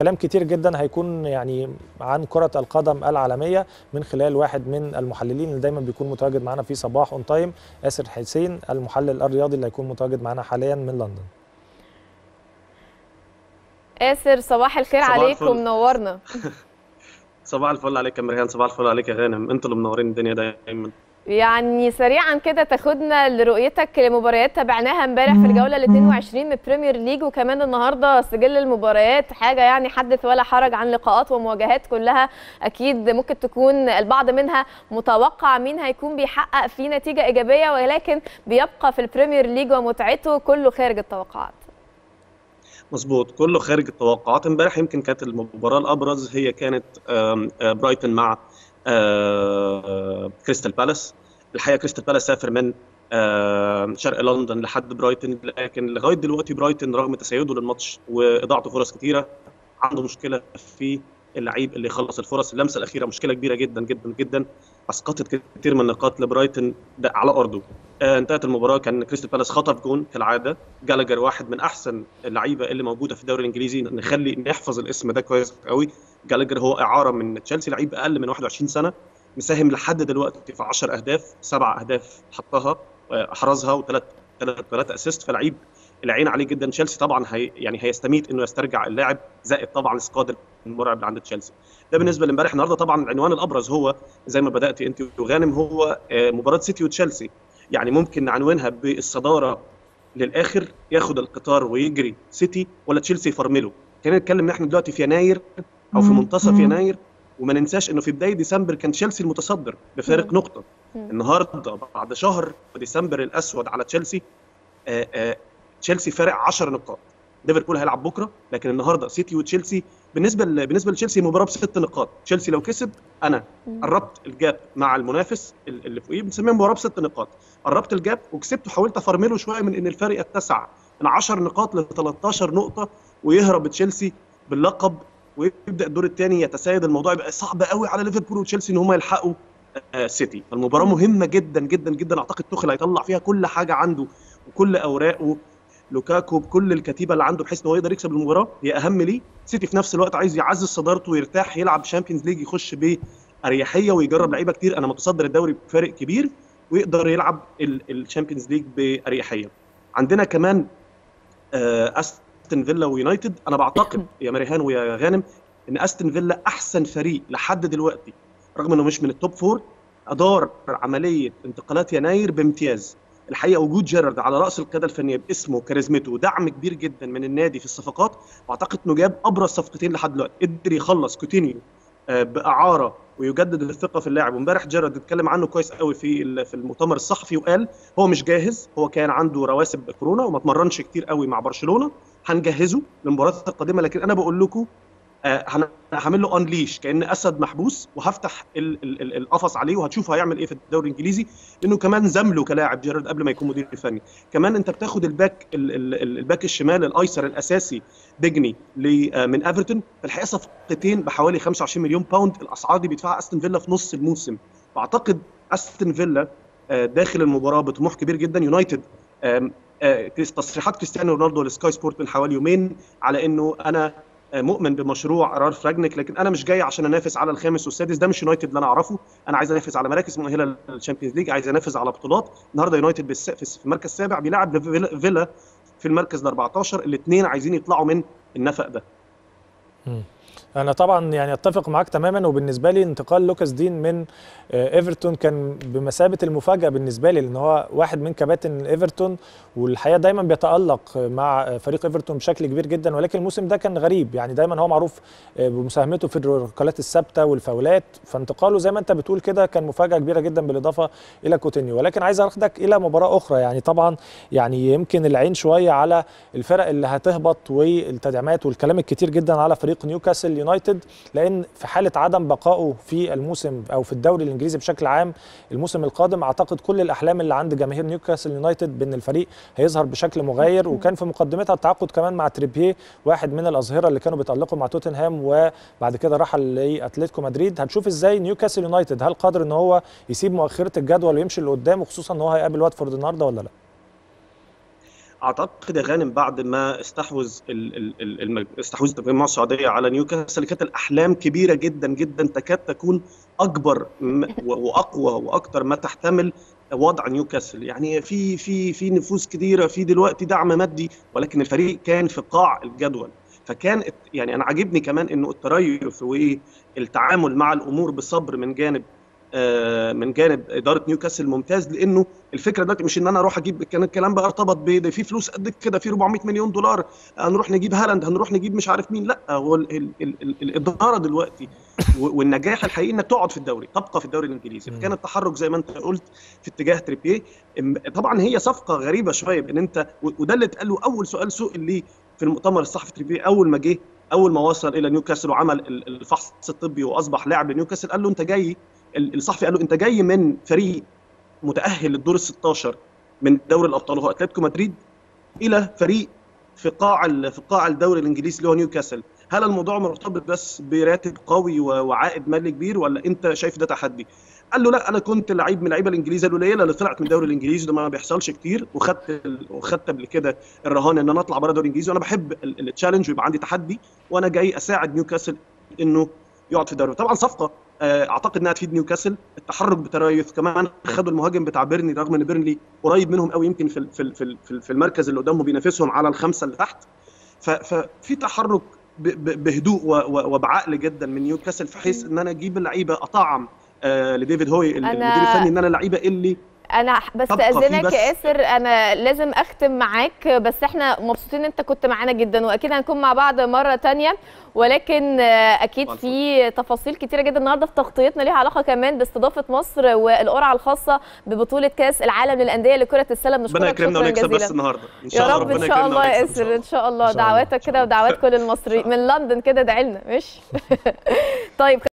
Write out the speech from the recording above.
كلام كتير جدا هيكون يعني عن كرة القدم العالمية من خلال واحد من المحللين اللي دايما بيكون متواجد معنا في صباح اون تايم آسر حسين المحلل الرياضي اللي هيكون متواجد معنا حاليا من لندن آسر صباح الخير صباح عليكم الفل. منورنا صباح الفل عليك يا مريان صباح الفل عليك يا غانم انتوا اللي منورين الدنيا دايما يعني سريعا كده تاخدنا لرؤيتك لمباريات تابعناها امبارح في الجوله ال 22 من بريمير ليج وكمان النهارده سجل المباريات حاجه يعني حدث ولا حرج عن لقاءات ومواجهات كلها اكيد ممكن تكون البعض منها متوقع مين هيكون بيحقق فيه نتيجه ايجابيه ولكن بيبقى في البريمير ليج ومتعته كله خارج التوقعات مظبوط كله خارج التوقعات امبارح يمكن كانت المباراه الابرز هي كانت آم، آه، برايتون مع آه، كريستال بالاس الحقيقه كريستال بالاس سافر من آه، شرق لندن لحد برايتون لكن لغايه دلوقتي برايتون رغم تسيده للماتش واضاعته فرص كتيره عنده مشكله في اللعيب اللي يخلص الفرص اللمسه الاخيره مشكله كبيره جدا جدا جدا اسقطت كتير من النقاط لبرايتون ده على ارضه آه، انتهت المباراه كان كريستال بالاس خطف جون كالعاده جالاجر واحد من احسن اللعيبه اللي موجوده في الدوري الانجليزي نخلي نحفظ الاسم ده كويس قوي جالاجر هو اعاره من تشيلسي لعيب اقل من 21 سنه مساهم لحد دلوقتي في 10 اهداف سبع اهداف حطها آه، احرزها وثلاث ثلاث ثلاث اسيست فلعيب العين عليه جدا تشيلسي طبعا هي يعني هيستميت انه يسترجع اللاعب زائد طبعا سكواد المرعب اللي عند تشيلسي ده بالنسبه لامبارح النهارده طبعا العنوان الابرز هو زي ما بدات انت وغانم هو آه، مباراه سيتي وتشيلسي يعني ممكن نعنونها بالصداره للاخر ياخد القطار ويجري سيتي ولا تشيلسي يفرمله خلينا نتكلم ان احنا دلوقتي في يناير او في منتصف يناير وما ننساش انه في بدايه ديسمبر كان تشيلسي المتصدر بفارق مم. نقطه مم. النهارده بعد شهر ديسمبر الاسود على تشيلسي آه، آه، تشيلسي فارق 10 نقاط ليفربول هيلعب بكره لكن النهارده سيتي وتشيلسي بالنسبه ل... بالنسبه لتشيلسي مباراه بست نقاط تشيلسي لو كسب انا مم. قربت الجاب مع المنافس ال- اللي فوقيه بنسميها مباراه بست نقاط قربت الجاب وكسبت وحاولت افرمله شويه من ان الفرق اتسع من 10 نقاط ل 13 نقطه ويهرب تشيلسي باللقب ويبدا الدور الثاني يتسيد الموضوع يبقى صعب قوي على ليفربول وتشيلسي ان هم يلحقوا آه، سيتي المباراه مهمه جدا جدا جدا اعتقد توخل هيطلع فيها كل حاجه عنده وكل اوراقه لوكاكو بكل الكتيبه اللي عنده بحيث ان هو يقدر يكسب المباراه هي اهم ليه سيتي في نفس الوقت عايز يعزز صدارته ويرتاح يلعب شامبيونز ليج يخش باريحيه ويجرب لعيبه كتير انا متصدر الدوري بفارق كبير ويقدر يلعب الشامبيونز ليج باريحيه عندنا كمان آه، استون فيلا ويونايتد انا بعتقد يا مريهان ويا غانم ان استون فيلا احسن فريق لحد دلوقتي رغم انه مش من التوب فور ادار عمليه انتقالات يناير بامتياز الحقيقه وجود جيرارد على راس القياده الفنيه باسمه وكاريزمته ودعم كبير جدا من النادي في الصفقات واعتقد انه جاب ابرز صفقتين لحد دلوقتي قدر يخلص كوتينيو آه، باعاره ويجدد الثقه في اللاعب وامبارح جيرارد اتكلم عنه كويس قوي في ال- في المؤتمر الصحفي وقال هو مش جاهز هو كان عنده رواسب كورونا وما اتمرنش كتير قوي مع برشلونه هنجهزه للمباريات القادمه لكن انا بقول لكم آه، هن- هعمل له انليش كان اسد محبوس وهفتح ال- ال- ال- القفص عليه وهتشوف هيعمل ايه في الدوري الانجليزي لانه كمان زمله كلاعب جيرارد قبل ما يكون مدير فني كمان انت بتاخد الباك ال- ال- ال- الباك الشمال الايسر الاساسي ديجني ل- آه، من ايفرتون الحقيقه صفقتين بحوالي 25 مليون باوند الاسعار دي بيدفعها استون فيلا في نص الموسم فاعتقد استون فيلا آه، داخل المباراه بطموح كبير جدا يونايتد آم، آه، تصريحات كريستيانو رونالدو لسكاي سبورت من حوالي يومين على انه انا آه، مؤمن بمشروع رالف راجنيك لكن انا مش جاي عشان انافس على الخامس والسادس ده مش يونايتد اللي انا اعرفه انا عايز انافس على مراكز مؤهله للشامبيونز ليج عايز انافس على بطولات النهارده يونايتد بالس- في المركز السابع بيلعب فيلا- فيلا في المركز ال 14 الاثنين عايزين يطلعوا من النفق ده انا طبعا يعني اتفق معاك تماما وبالنسبه لي انتقال لوكاس دين من آه، ايفرتون كان بمثابه المفاجاه بالنسبه لي لان هو واحد من كباتن ايفرتون والحقيقه دايما بيتالق مع آه، فريق ايفرتون بشكل كبير جدا ولكن الموسم ده كان غريب يعني دايما هو معروف آه، بمساهمته في الركلات الثابته والفاولات فانتقاله زي ما انت بتقول كده كان مفاجاه كبيره جدا بالاضافه الى كوتينيو ولكن عايز اخدك الى مباراه اخرى يعني طبعا يعني يمكن العين شويه على الفرق اللي هتهبط والتدعيمات والكلام الكتير جدا على فريق نيوكاسل يونايتد لان في حاله عدم بقائه في الموسم او في الدوري الانجليزي بشكل عام الموسم القادم اعتقد كل الاحلام اللي عند جماهير نيوكاسل يونايتد بان الفريق هيظهر بشكل مغاير وكان في مقدمتها التعاقد كمان مع تريبيه واحد من الاظهره اللي كانوا بيتالقوا مع توتنهام وبعد كده رحل لاتلتيكو مدريد هنشوف ازاي نيوكاسل يونايتد هل قادر ان هو يسيب مؤخره الجدول ويمشي لقدام وخصوصا ان هو هيقابل واتفورد النهارده ولا لا اعتقد يا غانم بعد ما استحوذ ال- ال- ال- الم- استحوذت الجماعه السعوديه على نيوكاسل كانت الاحلام كبيره جدا جدا تكاد تكون اكبر م- و- واقوى واكثر ما تحتمل وضع نيوكاسل يعني في في في نفوس كثيره في دلوقتي دعم مادي ولكن الفريق كان في قاع الجدول فكان يعني انا عاجبني كمان انه التريث والتعامل مع الامور بصبر من جانب آه، من جانب اداره نيوكاسل ممتاز لانه الفكره دلوقتي مش ان انا اروح اجيب كان الكلام بقى ارتبط بده في فلوس قد كده في 400 مليون دولار هنروح نجيب هالاند هنروح نجيب مش عارف مين لا هو ال ال ال ال الاداره دلوقتي و- والنجاح الحقيقي انك تقعد في الدوري تبقى في الدوري الانجليزي مم. فكان التحرك زي ما انت قلت في اتجاه تريبيه إم- طبعا هي صفقه غريبه شويه بان انت و- وده اللي اتقال له اول سؤال سئل ليه في المؤتمر الصحفي تريبيه اول ما جه اول ما وصل الى نيوكاسل وعمل ال- الفحص الطبي واصبح لاعب لنيوكاسل قال له انت جاي ال- الصحفي قال له انت جاي من فريق متاهل للدور ال 16 من دوري الابطال وهو اتلتيكو مدريد الى فريق في قاع ال- في قاع الدوري الانجليزي اللي هو نيوكاسل هل الموضوع مرتبط بس براتب قوي و- وعائد مالي كبير ولا انت شايف ده تحدي قال له لا انا كنت لعيب من اللعيبه الانجليزه القليله اللي طلعت من الدوري الانجليزي ده ما بيحصلش كتير وخدت ال- وخدت قبل كده الرهان ان انا اطلع بره الدوري الانجليزي وانا بحب ال- التشالنج ويبقى عندي تحدي وانا جاي اساعد نيوكاسل انه يقعد في الدوري طبعا صفقه آه، اعتقد انها تفيد نيوكاسل التحرك بتريث كمان خدوا المهاجم بتاع بيرني رغم ان بيرنلي قريب منهم قوي يمكن في ال- في ال- في ال- في ال- في المركز اللي قدامهم بينافسهم على الخمسه اللي تحت ف- ففي تحرك ب- ب- بهدوء و- و- وبعقل جدا من نيوكاسل في حيث ان انا اجيب اللعيبه اطعم آه، لديفيد هوي ال- أنا- المدير الفني ان انا اللعيبه اللي انا بس تبقى فيه استاذنك بس. يا ياسر انا لازم اختم معاك بس احنا مبسوطين ان انت كنت معانا جدا واكيد هنكون مع بعض مره تانية ولكن آه، اكيد طبعاً. في تفاصيل كتيره جدا النهارده في تغطيتنا ليها علاقه كمان باستضافه مصر والقرعه الخاصه ببطوله كاس العالم للانديه لكره السلم ربنا نشكرك يكرمنا شكرا ونكسب بس جزيلا النهارده ان يا شاء الله رب ان ربنا شاء يكرمنا الله يا ونكسب إن شاء ياسر ان شاء الله إن شاء الله. دعواتك كده ودعوات كل المصريين من لندن كده ادعي لنا ماشي طيب